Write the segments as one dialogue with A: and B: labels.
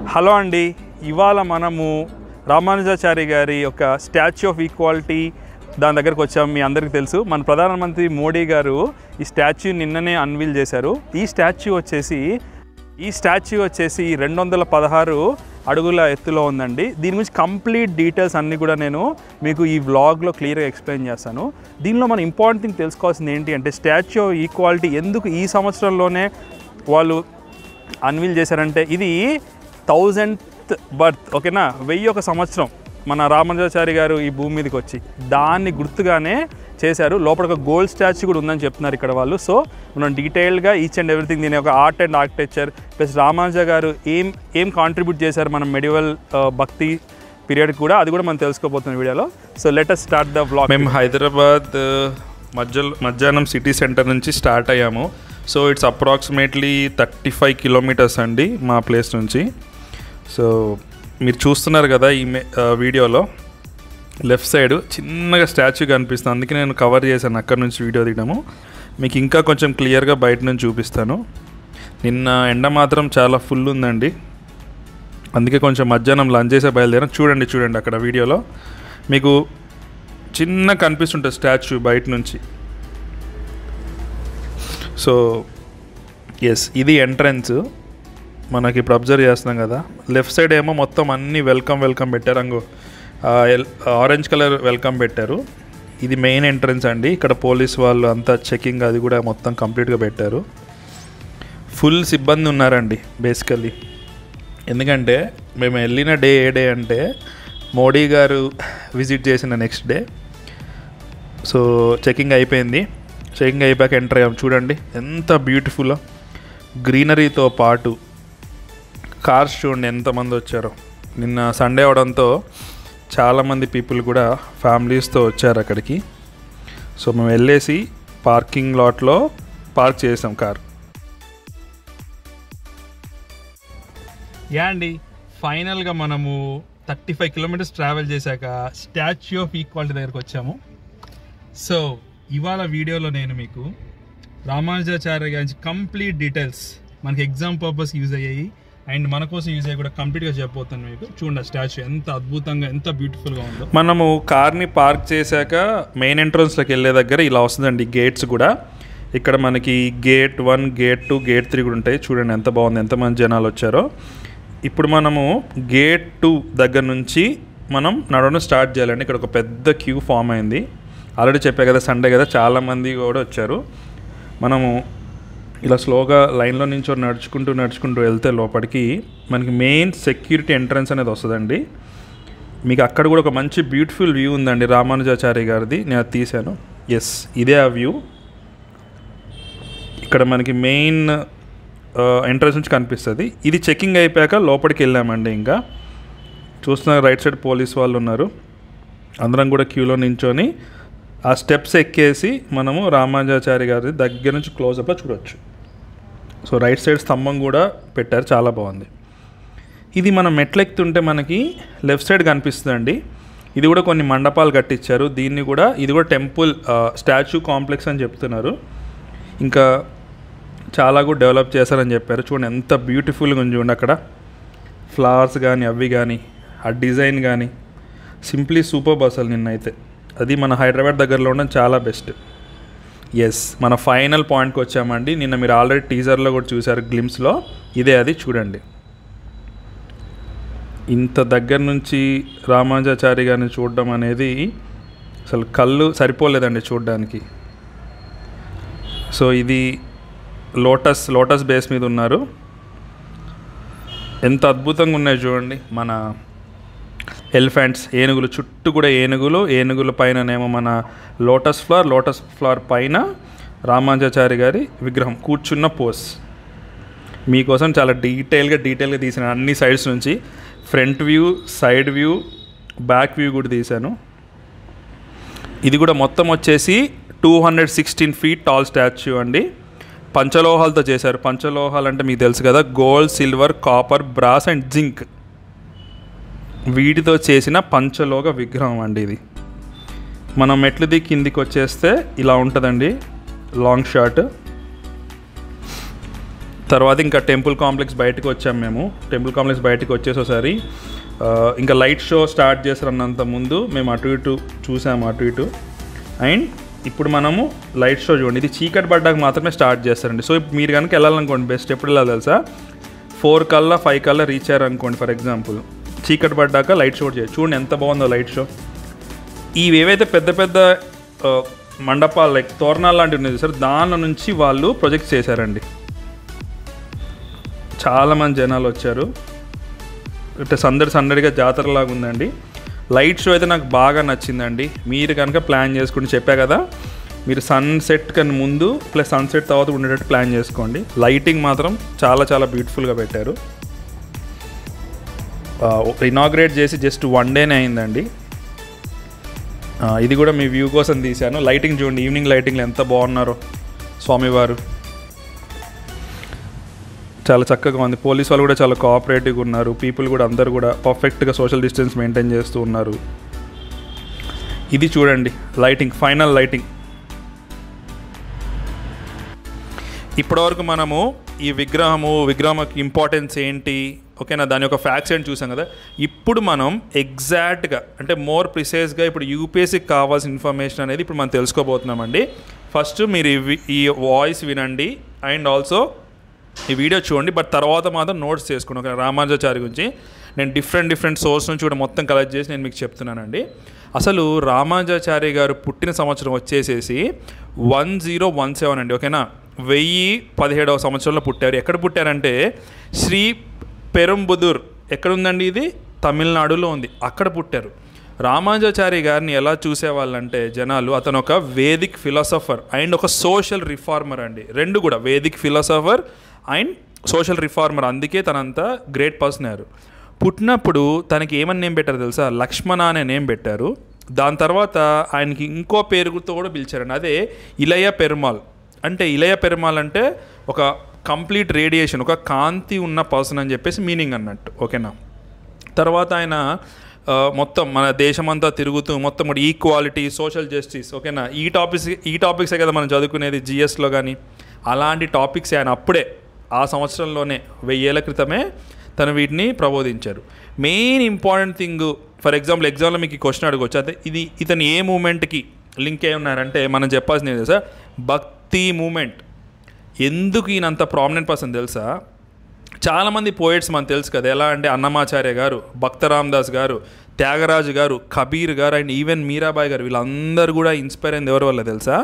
A: hello అండి ఇవాళ మనము రామానుజాచారి గారి యొక్క స్టాచ్యూ ఆఫ్ ఈక్వాలిటీ దాని దగ్గరకు వచ్చాము మీ అందరికీ తెలుసు మన ప్రధానమంత్రి మోడీ గారు ఈ స్టాచ్యూ నిన్ననే అన్వీల్ చేశారు ఈ స్టాచ్యూ వచ్చేసి ఈ స్టాచ్యూ వచ్చేసి రెండు వందల పదహారు అడుగుల ఎత్తులో ఉందండి దీని గురించి కంప్లీట్ డీటెయిల్స్ అన్నీ కూడా నేను మీకు ఈ వ్లాగ్లో క్లియర్గా ఎక్స్ప్లెయిన్ చేస్తాను దీనిలో మనం ఇంపార్టెంట్ థింగ్ తెలుసుకోవాల్సింది ఏంటి అంటే స్టాచ్యూ ఆఫ్ ఈక్వాలిటీ ఎందుకు ఈ సంవత్సరంలోనే వాళ్ళు అన్వీల్ చేశారంటే ఇది థౌజండ్త్ బర్త్ ఓకేనా వెయ్యి ఒక సంవత్సరం మన రామానుజాచారి గారు ఈ భూమి మీదకి వచ్చి దాన్ని గుర్తుగానే చేశారు లోపల ఒక గోల్డ్ స్టాచ్యూ కూడా ఉందని చెప్తున్నారు ఇక్కడ వాళ్ళు సో మనం డీటెయిల్గా ఈచ్ అండ్ ఎవ్రీథింగ్ దీని ఒక art and architecture plus Ramanuja garu ఏం ఏం కాంట్రిబ్యూట్ చేశారు మనం మెడివల్ భక్తి పీరియడ్ కూడా అది కూడా మనం తెలుసుకోబోతున్నాం వీడియోలో so let us start the vlog
B: మేము హైదరాబాద్ మధ్య మధ్యాహ్నం సిటీ సెంటర్ నుంచి స్టార్ట్ అయ్యాము so it's approximately thirty five kilometres అండి మా ప్లేస్ నుంచి సో మీరు చూస్తున్నారు కదా ఈ మే- ఆ, వీడియోలో లెఫ్ట్ సైడ్ చిన్నగా స్టాచ్యూ కనిపిస్తుంది అందుకే నేను కవర్ చేశాను అక్కడ నుంచి వీడియో తీయడము మీకు ఇంకా కొంచెం క్లియర్గా బయట నుంచి చూపిస్తాను నిన్న ఎండ మాత్రం చాలా ఫుల్ ఉందండి అందుకే కొంచెం మధ్యాహ్నం లంచ్ చేసే బయలుదేరాం చూడండి చూడండి అక్కడ వీడియోలో మీకు చిన్న కనిపిస్తుంటుంది స్టాచ్యూ బయట నుంచి సో ఎస్ ఇది ఎంట్రన్స్ మనకి ఇప్పుడు అబ్జర్వ్ చేస్తున్నాం కదా లెఫ్ట్ సైడ్ ఏమో మొత్తం అన్ని వెల్కమ్ వెల్కమ్ పెట్టారు అంగో ఆరెంజ్ కలర్ వెల్కమ్ పెట్టారు ఇది మెయిన్ ఎంట్రన్స్ అండి ఇక్కడ పోలీస్ వాళ్ళు అంతా చెకింగ్ అది కూడా మొత్తం కంప్లీట్గా పెట్టారు ఫుల్ సిబ్బంది ఉన్నారండి బేసికల్లీ ఎందుకంటే మేము వెళ్ళిన డే ఏ డే అంటే మోడీ గారు విజిట్ చేసిన నెక్స్ట్ డే సో చెకింగ్ అయిపోయింది చెకింగ్ అయిపోయాక ఎంటర్ అయ్యాం చూడండి ఎంత బ్యూటిఫుల్ గ్రీనరీతో పాటు కార్స్ చూడండి ఎంతమంది వచ్చారో నిన్న సండే అవడంతో చాలామంది పీపుల్ కూడా ఫ్యామిలీస్తో వచ్చారు అక్కడికి సో మేము వెళ్ళేసి పార్కింగ్ లాట్లో పార్క్ చేసాం కార్
A: యా అండి ఫైనల్గా మనము థర్టీ ఫైవ్ కిలోమీటర్స్ ట్రావెల్ చేశాక స్టాచ్యూ ఆఫ్ ఈక్వాలిటీ దగ్గరకు వచ్చాము సో ఇవాళ వీడియోలో నేను మీకు రామానుజాచార్య గారి కంప్లీట్ డీటెయిల్స్ మనకి ఎగ్జామ్ పర్పస్ యూజ్ అయ్యాయి అండ్ మన కోసం యూజ్ అయ్యి కూడా కంప్లీట్గా చెప్పబోతాను మీకు చూడండి స్టాచ్యూ ఎంత అద్భుతంగా ఎంత బ్యూటిఫుల్గా ఉందో
B: మనము కార్ని పార్క్ చేశాక మెయిన్ ఎంట్రన్స్లోకి వెళ్ళే దగ్గర ఇలా వస్తుందండి గేట్స్ కూడా ఇక్కడ మనకి gate one gate two gate three కూడా ఉంటాయి చూడండి ఎంత బాగుంది ఎంతమంది జనాలు వచ్చారో ఇప్పుడు మనము గేట్ టూ దగ్గర నుంచి మనం నడవడం స్టార్ట్ చేయాలండి ఇక్కడ ఒక పెద్ద క్యూ ఫామ్ అయింది ఆల్రెడీ చెప్పా కదా సండే కదా చాలామంది కూడా వచ్చారు మనము ఇలా స్లోగా లైన్లో నుంచి నడుచుకుంటూ నడుచుకుంటూ వెళ్తే లోపలికి మనకి మెయిన్ సెక్యూరిటీ ఎంట్రన్స్ అనేది వస్తుందండి మీకు అక్కడ కూడా ఒక మంచి బ్యూటిఫుల్ వ్యూ ఉందండి రామానుజాచార్య గారిది నేను అది తీశాను ఎస్ ఇదే ఆ వ్యూ ఇక్కడ మనకి మెయిన్ ఎంట్రన్స్ నుంచి కనిపిస్తుంది ఇది చెకింగ్ అయిపోయాక లోపలికి వెళ్ళామండి ఇంకా చూస్తున్నారు రైట్ సైడ్ పోలీస్ వాళ్ళు ఉన్నారు అందరం కూడా క్యూలో నించొని ఆ స్టెప్స్ ఎక్కేసి మనము రామానుజాచారి గారి దగ్గర నుంచి క్లోజప్లో చూడొచ్చు సో రైట్ సైడ్ స్తంభం కూడా పెట్టారు చాలా బాగుంది ఇది మనం మెట్లెక్కుతుంటే మనకి లెఫ్ట్ సైడ్ కనిపిస్తుందండి ఇది కూడా కొన్ని మండపాలు కట్టించారు దీన్ని కూడా ఇది కూడా టెంపుల్ స్టాచ్యూ కాంప్లెక్స్ అని చెప్తున్నారు ఇంకా చాలా కూడా డెవలప్ చేశారని చెప్పారు చూడండి ఎంత బ్యూటిఫుల్గా ఉంది చూడండి అక్కడ ఫ్లవర్స్ కానీ అవి కానీ ఆ డిజైన్ కానీ సింప్లీ సూపర్ అసలు నిన్నైతే అది మన హైదరాబాద్ దగ్గరలో ఉండడం చాలా బెస్ట్ ఎస్ మన ఫైనల్ పాయింట్కి వచ్చామండి నిన్న మీరు ఆల్రెడీ టీజర్లో కూడా చూశారు గ్లిమ్స్లో ఇదే అది చూడండి ఇంత దగ్గర నుంచి రామానుజాచారి గారిని చూడడం అనేది అసలు కళ్ళు సరిపోలేదండి చూడడానికి సో ఇది లోటస్ లోటస్ బేస్ మీద ఉన్నారు ఎంత అద్భుతంగా ఉన్నాయి చూడండి మన ఎలిఫెంట్స్ ఏనుగులు చుట్టూ కూడా ఏనుగులు ఏనుగుల పైననేమో మన లోటస్ ఫ్లవర్ లోటస్ ఫ్లవర్ పైన రామానుజాచారి గారి విగ్రహం కూర్చున్న పోస్ మీకోసం చాలా డీటెయిల్గా డీటెయిల్గా తీసిన అన్ని సైడ్స్ నుంచి front view side view back view కూడా తీశాను ఇది కూడా మొత్తం వచ్చేసి two hundred sixteen feet tall statue అండి పంచలోహాలతో చేశారు పంచలోహాలు అంటే మీకు తెలుసు కదా gold silver copper brass and zinc వీటితో చేసిన పంచలోహ విగ్రహం అండి ఇది మనం మెట్లు దిగి కిందికి వచ్చేస్తే ఇలా ఉంటుందండి లాంగ్ షార్ట్ తర్వాత ఇంకా టెంపుల్ కాంప్లెక్స్ బయటకు వచ్చాం మేము టెంపుల్ కాంప్లెక్స్ బయటకు వచ్చేసోసారి ఆ, ఇంకా లైట్ షో స్టార్ట్ చేసారన్నంత ముందు మేము అటు ఇటు చూసాము అటు ఇటు అండ్ ఇప్పుడు మనము లైట్ షో చూడండి ఇది చీకటి పడ్డాక మాత్రమే స్టార్ట్ చేస్తారండి సో ఇప్పుడు మీరు కనుక వెళ్ళాలనుకోండి బెస్ట్ ఎప్పుడు వెళ్ళాలి తెలుసా ఫోర్ కల్లా ఫైవ్ కల్లా రీచ్ అయ్యారనుకోండి ఫర్ ఎగ్జాంపుల్ చీకటి పడ్డాక లైట్ షో చేయొచ్చు చూడండి ఎంత బాగుందో లైట్ షో ఇవి ఏవైతే పెద్ద పెద్ద ఆ, మండపాలు లైక్ తోరణాలు లాంటివి ఉన్నాయి సార్ దానిలో నుంచి వాళ్ళు ప్రొజెక్ట్ చేశారండి చాలామంది జనాలు వచ్చారు అంటే సందడి సందడిగా జాతరలాగా ఉందండి లైట్ షో అయితే నాకు బాగా నచ్చిందండి మీరు కనుక ప్లాన్ చేసుకుని చెప్పా కదా మీరు సన్సెట్ కన్నా ముందు ప్లస్ సన్సెట్ తర్వాత ఉండేటట్టు ప్లాన్ చేసుకోండి లైటింగ్ మాత్రం చాలా చాలా బ్యూటిఫుల్గా పెట్టారు ఇనాగ్రేట్ చేసి జస్ట్ వన్ డేనే అయిందండి ఆ, ఇది కూడా మీ వ్యూ కోసం తీశాను లైటింగ్ చూడండి ఈవినింగ్ లైటింగ్లో ఎంత బాగున్నారో స్వామివారు చాలా చక్కగా ఉంది పోలీస్ వాళ్ళు కూడా చాలా కోఆపరేటివ్గా ఉన్నారు పీపుల్ కూడా అందరు కూడా పర్ఫెక్ట్గా సోషల్ డిస్టెన్స్ మెయింటైన్ చేస్తూ ఉన్నారు ఇది చూడండి లైటింగ్ ఫైనల్ లైటింగ్ ఇప్పటివరకు మనము ఈ విగ్రహము విగ్రహం ఇంపార్టెన్స్ ఏంటి ఓకేనా దాని యొక్క ఫ్యాక్ట్స్ ఏంటి చూసాం కదా ఇప్పుడు మనం ఎగ్జాక్ట్గా అంటే మోర్ ప్రిసైజ్గా ఇప్పుడు యూపీఎస్సీకి కావాల్సిన ఇన్ఫర్మేషన్ అనేది ఇప్పుడు మనం తెలుసుకోబోతున్నామండి ఫస్ట్ మీరు ఈ వి- ఈ వాయిస్ వినండి అండ్ ఆల్సో ఈ వీడియో చూడండి బట్ తర్వాత మాత్రం నోట్స్ చేసుకోండి ఒక రామానుజాచారి గురించి నేను డిఫరెంట్ డిఫరెంట్ సోర్స్ నుంచి కూడా మొత్తం కలెక్ట్ చేసి నేను మీకు చెప్తున్నానండి అసలు రామానుజాచారి గారు పుట్టిన సంవత్సరం వచ్చేసేసి వన్ జీరో వన్ సెవెన్ అండి ఓకేనా వెయ్యి పదిహేడవ సంవత్సరంలో పుట్టారు ఎక్కడ పుట్టారంటే శ్రీ పెరంబుదూర్ ఎక్కడ ఉందండి ఇది తమిళనాడులో ఉంది అక్కడ పుట్టారు రామానుజాచారి గారిని ఎలా చూసేవాళ్ళంటే జనాలు అతను ఒక వేదిక్ ఫిలాసఫర్ అండ్ ఒక సోషల్ రిఫార్మర్ అండి రెండు కూడా Vedic philosopher and social reformer అందుకే తనంతా గ్రేట్ పర్సన్ అయ్యారు పుట్టినప్పుడు తనకి ఏమని నేమ్ పెట్టారు తెలుసా లక్ష్మణ అనే నేమ్ పెట్టారు దాని తర్వాత ఆయనకి ఇంకో పేరుతో కూడా పిలిచారండి అదే ఇలయ పెరుమాల్ అంటే ఇలయ పెరుమాల్ అంటే ఒక కంప్లీట్ రేడియేషన్ ఒక కాంతి ఉన్న పర్సన్ అని చెప్పేసి మీనింగ్ అన్నట్టు ఓకేనా తర్వాత ఆయన ఆ, మొత్తం మన దేశమంతా తిరుగుతూ మొత్తం కూడా ఈక్వాలిటీ సోషల్ జస్టిస్ ఓకేనా ఈ టాపిక్స్ ఈ టాపిక్సే కదా మనం చదువుకునేది జిఎస్లో కానీ అలాంటి టాపిక్స్ ఆయన అప్పుడే ఆ సంవత్సరంలోనే వెయ్యేళ్ల క్రితమే తను వీటిని ప్రబోధించారు main important thing for example ఎగ్జామ్లో మీకు ఈ క్వశ్చన్ అడగవచ్చు అయితే ఇది ఇతను ఏ మూమెంట్కి లింక్ అయి ఉన్నారంటే మనం చెప్పాల్సింది ఏంటి సార్ భక్తి మూమెంట్ ఎందుకు ఈయనంత ప్రామినెంట్ పర్సన్ తెలుసా చాలామంది పోయిట్స్ మనకు తెలుసు కదా ఎలా అంటే అన్నమాచార్య గారు భక్తరామ్ దాస్ గారు త్యాగరాజు గారు కబీర్ గారు అండ్ ఈవెన్ మీరాబాయి గారు వీళ్ళందరూ కూడా ఇన్స్పైర్ అయింది ఎవరి వల్ల తెలుసా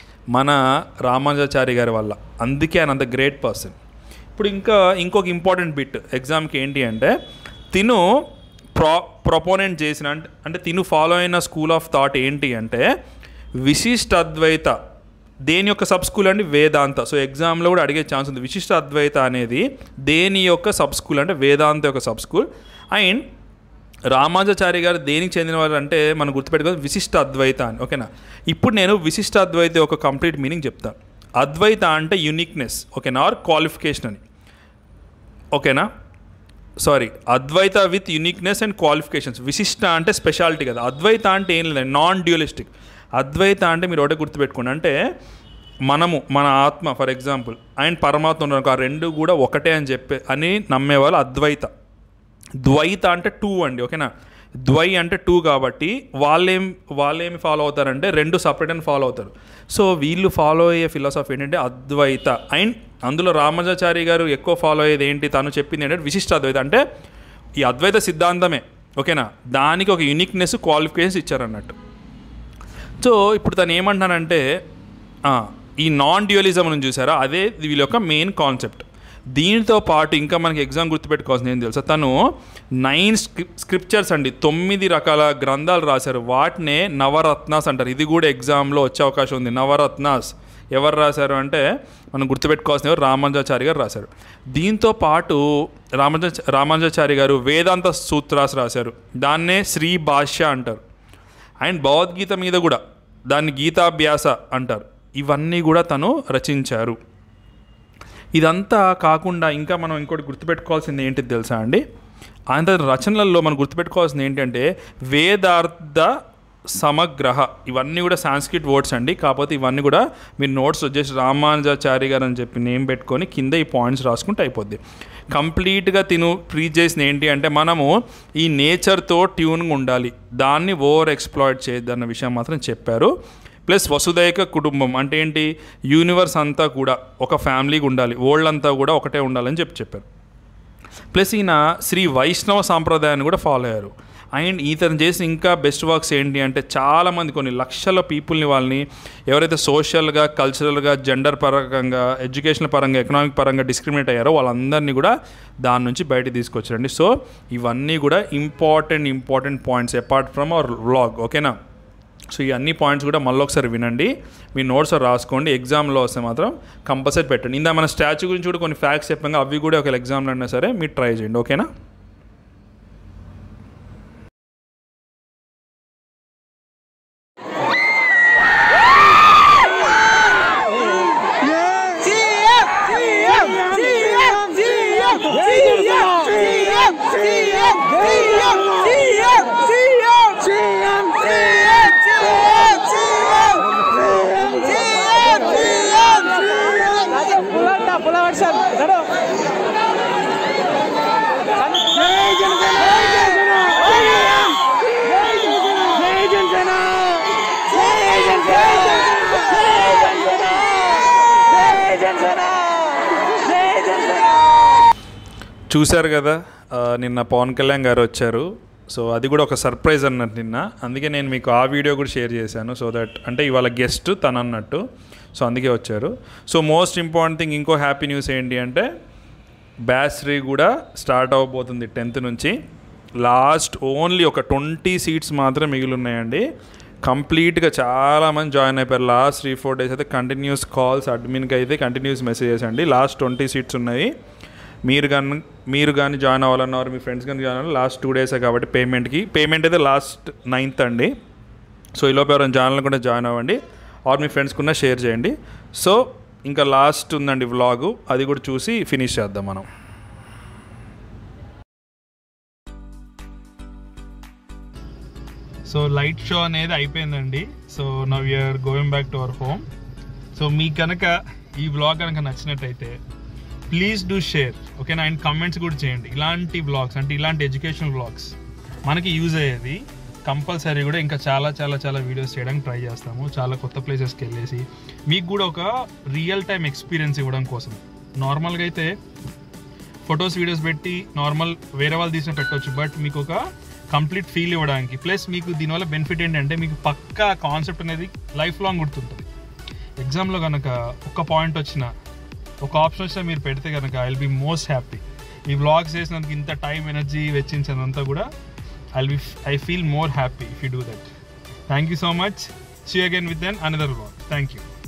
B: మన రామానుజాచారి గారి వల్ల అందుకే ఆయన అంత గ్రేట్ పర్సన్ ఇప్పుడు ఇంకా ఇంకొక ఇంపార్టెంట్ బిట్ ఎగ్జామ్కి ఏంటి అంటే తిను ప్రో ప్రొపోనెంట్ చేసిన అంటే అంటే తిను ఫాలో అయిన స్కూల్ ఆఫ్ థాట్ ఏంటి అంటే విశిష్ట అద్వైత దేని యొక్క సబ్ స్కూల్ అండి వేదాంత సో ఎగ్జామ్లో కూడా అడిగే ఛాన్స్ ఉంది విశిష్ట అద్వైత అనేది దేని యొక్క సబ్ స్కూల్ అంటే వేదాంత యొక్క సబ్ స్కూల్ అండ్ రామానుజాచారి గారు దేనికి చెందిన వారు అంటే మనం గుర్తుపెట్టుకోవాలి విశిష్ట అద్వైత అని ఓకేనా ఇప్పుడు నేను విశిష్ట అద్వైత యొక్క కంప్లీట్ మీనింగ్ చెప్తాను అద్వైత అంటే యునిక్నెస్ ఓకేనా ఆర్ క్వాలిఫికేషన్ అని ఓకేనా sorry Advaita with uniqueness and qualifications విశిష్ట అంటే స్పెషాలిటీ కదా అద్వైత అంటే ఏం లేదు నాన్ డ్యూలిస్టిక్ అద్వైత అంటే మీరు ఒకటే గుర్తుపెట్టుకోండి అంటే మనము మన ఆత్మ ఫర్ ఎగ్జాంపుల్ అండ్ పరమాత్మ ఉన్నారు ఆ రెండు కూడా ఒకటే అని చెప్పే అని నమ్మేవాళ్ళు అద్వైత ద్వైత అంటే టూ అండి ఓకేనా ద్వై అంటే టూ కాబట్టి వాళ్ళేం వాళ్ళేమి ఫాలో అవుతారంటే రెండు సపరేట్ అని ఫాలో అవుతారు సో వీళ్ళు ఫాలో అయ్యే ఫిలాసఫీ ఏంటంటే అద్వైత అండ్ అందులో రామాచారి గారు ఎక్కువ ఫాలో అయ్యేది ఏంటి తను చెప్పింది ఏంటంటే విశిష్ట అద్వైత అంటే ఈ అద్వైత సిద్ధాంతమే ఓకేనా దానికి ఒక యూనిక్నెస్ క్వాలిఫికేషన్స్ ఇచ్చారన్నట్టు సో ఇప్పుడు తను ఏమంటున్నానంటే ఆ, ఈ నాన్ డ్యూయలిజం అని చూసారా అదే వీళ్ళ యొక్క మెయిన్ కాన్సెప్ట్ దీనితో పాటు ఇంకా మనకి ఎగ్జామ్ గుర్తుపెట్టుకోవాల్సింది ఏం తెలుసా తను నైన్ స్క్రిప్చర్స్ అండి తొమ్మిది రకాల గ్రంథాలు రాశారు వాటినే నవరత్నాస్ అంటారు ఇది కూడా ఎగ్జామ్లో వచ్చే అవకాశం ఉంది నవరత్నాస్ ఎవరు రాశారు అంటే మనం గుర్తుపెట్టుకోవాల్సిన ఎవరు రామానుజాచారి గారు రాశారు దీంతో పాటు రామానుజ రామానుజాచారి గారు వేదాంత సూత్రాస్ రాశారు దాన్నే శ్రీ భాష్య అంటారు అండ్ భగవద్గీత మీద కూడా దాన్ని గీతాభ్యాస అంటారు ఇవన్నీ కూడా తను రచించారు ఇదంతా కాకుండా ఇంకా మనం ఇంకోటి గుర్తుపెట్టుకోవాల్సింది ఏంటిది తెలుసా అండి ఆయన రచనలలో మనం గుర్తుపెట్టుకోవాల్సింది ఏంటంటే వేదార్థ సమగ్రహ ఇవన్నీ కూడా సాంస్క్రిట్ వర్డ్స్ అండి కాకపోతే ఇవన్నీ కూడా మీరు నోట్స్ వచ్చేసి రామానుజాచారి గారు అని చెప్పి నేమ్ పెట్టుకొని కింద ఈ పాయింట్స్ రాసుకుంటే అయిపోద్ది కంప్లీట్గా తిను ప్రీచ్ చేసిన ఏంటి అంటే మనము ఈ నేచర్తో ట్యూన్గా ఉండాలి దాన్ని ఓవర్ ఎక్స్ప్లాయిట్ చేయొద్దన్న విషయం మాత్రం చెప్పారు ప్లస్ వసుదైక కుటుంబం అంటే ఏంటి యూనివర్స్ అంతా కూడా ఒక ఫ్యామిలీగా ఉండాలి వరల్డ్ అంతా కూడా ఒకటే ఉండాలని చెప్పి చెప్పారు ప్లస్ ఈయన శ్రీ వైష్ణవ సాంప్రదాయాన్ని కూడా ఫాలో అయ్యారు అండ్ ఇతను చేసిన ఇంకా బెస్ట్ వర్క్స్ ఏంటి అంటే చాలామంది కొన్ని లక్షల పీపుల్ని వాళ్ళని ఎవరైతే సోషల్గా కల్చరల్గా జెండర్ పరంగా ఎడ్యుకేషన్ పరంగా ఎకనామిక్ పరంగా డిస్క్రిమినేట్ అయ్యారో వాళ్ళందరినీ కూడా దాని నుంచి బయటికి తీసుకొచ్చారండి సో ఇవన్నీ కూడా important important points apart from our vlog ఓకేనా సో ఈ అన్ని పాయింట్స్ కూడా మళ్ళీ ఒకసారి వినండి మీ నోట్స్ రాసుకోండి ఎగ్జామ్లో వస్తే మాత్రం కంపల్సరీ పెట్టండి ఇందా మన స్టాచ్యూ గురించి కూడా కొన్ని ఫ్యాక్ట్స్ చెప్పాక అవి కూడా ఒక ఎగ్జామ్లో అయినా సరే మీరు ట్రై చేయండి ఓకేనా చూశారు కదా ఆ, నిన్న పవన్ కళ్యాణ్ గారు వచ్చారు సో అది కూడా ఒక సర్ప్రైజ్ అన్నట్టు నిన్న అందుకే నేను మీకు ఆ వీడియో కూడా షేర్ చేశాను సో దట్ అంటే ఇవాళ గెస్ట్ తను అన్నట్టు సో అందుకే వచ్చారు సో మోస్ట్ ఇంపార్టెంట్ థింగ్ ఇంకో హ్యాపీ న్యూస్ ఏంటి అంటే బ్యాస్రీ కూడా స్టార్ట్ అవ్వబోతుంది టెన్త్ నుంచి లాస్ట్ ఓన్లీ ఒక ట్వంటీ సీట్స్ మాత్రం మిగిలి ఉన్నాయండి కంప్లీట్గా చాలామంది జాయిన్ అయిపోయారు లాస్ట్ త్రీ ఫోర్ డేస్ అయితే కంటిన్యూస్ కాల్స్ అడ్మిన్కి అయితే కంటిన్యూస్ మెసేజెస్ అండి లాస్ట్ ట్వంటీ సీట్స్ ఉన్నాయి మీరు కానీ మీరు కానీ జాయిన్ అవ్వాలన్నారు మీ ఫ్రెండ్స్ కానీ జాయిన్ అవ్వాలి లాస్ట్ టూ డేసే కాబట్టి పేమెంట్కి పేమెంట్ అయితే లాస్ట్ నైన్త్ అండి సో ఈలోపు ఎవరైనా జాయిన్ కూడా జాయిన్ అవ్వండి ఆర్ మీ ఫ్రెండ్స్ కూడా షేర్ చేయండి సో ఇంకా లాస్ట్ ఉందండి వ్లాగు అది కూడా చూసి ఫినిష్ చేద్దాం మనం
A: సో లైట్ షో అనేది అయిపోయిందండి so now you're going back to our home so మీకు కనుక ఈ బ్లాగ్ కనుక నచ్చినట్టయితే ప్లీజ్ డూ షేర్ ఓకేనా అండ్ కమెంట్స్ కూడా చేయండి ఇలాంటి బ్లాగ్స్ అంటే ఇలాంటి ఎడ్యుకేషనల్ బ్లాగ్స్ మనకి యూజ్ అయ్యేది కంపల్సరీ కూడా ఇంకా చాలా చాలా చాలా వీడియోస్ చేయడానికి ట్రై చేస్తాము చాలా కొత్త ప్లేసెస్కి వెళ్ళేసి మీకు కూడా ఒక రియల్ టైం ఎక్స్పీరియన్స్ ఇవ్వడం కోసం నార్మల్గా అయితే ఫొటోస్ వీడియోస్ పెట్టి నార్మల్ వేరే వాళ్ళు తీసిన పెట్టవచ్చు బట్ మీకు ఒక కంప్లీట్ ఫీల్ ఇవ్వడానికి ప్లస్ మీకు దీనివల్ల బెనిఫిట్ ఏంటంటే మీకు పక్కా కాన్సెప్ట్ అనేది లైఫ్ లాంగ్ గుర్తుంటుంది ఎగ్జామ్లో కనుక ఒక పాయింట్ వచ్చిన ఒక ఆప్షన్ వచ్చినా మీరు పెడితే కనుక I will be most happy ఈ వ్లాగ్స్ చేసినందుకు ఇంత టైం ఎనర్జీ వెచ్చించినంతా కూడా I be I feel more happy if you do that thank you so much see again with then another vlog thank you